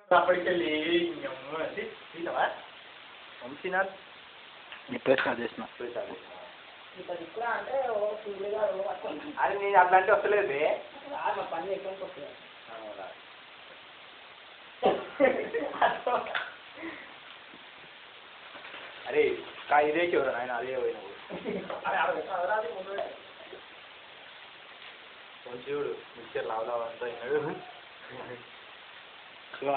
అప్పటికెళ్ళి తీసావా వంశీనాథ్ ఇప్పుడే స్టార్ట్ చేసిన ఇప్పుడు ఇప్పుడు అంటే ఓ ఫుల్గా ఓ అట్లా అది నేను అట్లా అంటే వస్తలేదు బే. రాదు, మా పని ఎక్కువ వస్తుంది అవునా. అరే కా ఇదే చివర ఆయన అదే పోయినావు కొంచెం చూడు మిక్చర్ లావు లావు అంతా అయినాడు శివ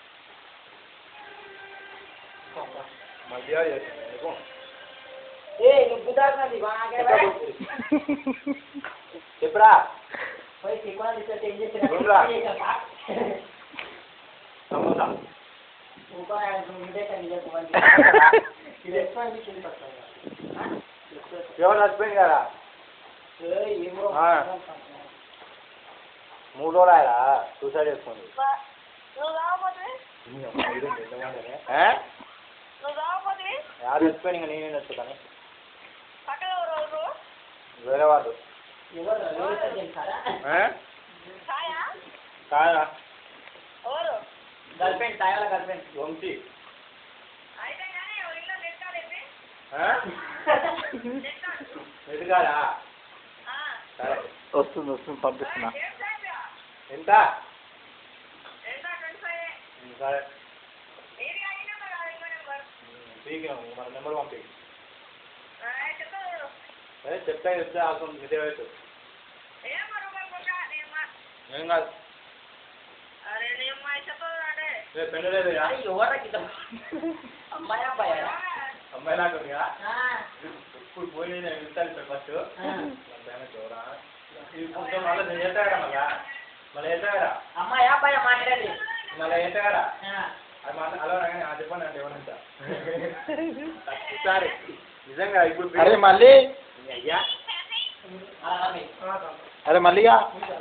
మధ్య చేసింది ఎందుకు? ఏ నువ్వు కుదరదు బాగా చెప్పురా పోయి చిక్కున తీసుకొచ్చి ఏం ఏమ్రా? చేసిన సమోసా ఇంకో ఉంటే ఇది ఎక్కువ అనిపించింది ఎవరు చచ్చిపోయింది కదా ఏమో ఆ. మూడు రోజులు ఆయన సూసైడ్ చేసుకోండి నువ్వు కాకపోతే ఏ? నువ్వు కాకపోతే యారు చచ్చిపోయింది ఇంకా నేనే నచ్చుతాను పక్కన ఎవరు వేరే వాళ్ళు ఎవరు ఎవరు తెలుసారా ఏ? ఛాయా కాదా ఎవరు గర్ల్ ఫ్రెండ్ తాయాల గర్ల్ ఫ్రెండ్ వంశీ అయితే కానీ ఎవరి ఇంట్లో నెట్టాలి ఏ? నెట్టాలి ఎదుగారా సరే వస్తుంది వస్తుంది పంపిస్తున్నా ఏం సాయిబా ఎంత ఎంత ట్వంటీ ఫైవ్ ఉమ్, సరే ఇది అయినా మరి అది ఇంకో నెంబర్ పీకినాం మన నెంబర్ పంపి చెప్తాను సరే చెప్తా చెప్తే ఆల్సం ఇదే వయసు ఏం మరి ఇంకొక నేమ్మా ఏం కాదు అరే నేమ్మా చెప్పదు అంటే రేపు పెన్ను లేదు ఎవరా కింద అమ్మాయి అబ్బాయి అమ్మాయి నాకు ఉందిగా? ఇప్పుడు పోయి నేను ఇస్తాను ఇక్కడ ఫస్ట్ ఆ. అంతేనా చూడరా ఇప్పుడు మళ్ళీ నేను చేస్తాడా మళ్ళా మళ్ళీ చేస్తాడా అమ్మాయి అబ్బాయి మాట్లాడేది మళ్ళీ చేస్తాడా ఆ. అది మాట అలా రాగానే ఆ చెప్పండి అంటే ఎవరంట సరే నిజంగా ఇప్పుడు అరే మళ్ళీ అయ్యా ఆ, రామి. అరే మళ్ళీగా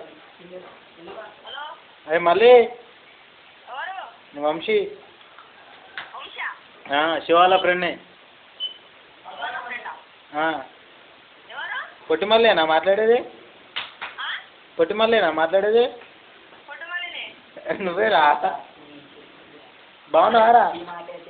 హలో అరే మళ్ళీ ఎవరు నీ వంశీ వంశ ఆ, శివాల ఫ్రెండ్ని ఆ, ఎవరు పొట్టి మళ్ళీనా మాట్లాడేది ఆ? పొట్టి మళ్ళీనా మాట్లాడేది పుట్టమల్లిని నువ్వేరా బాగున్నావారా ఈ మాట అయితే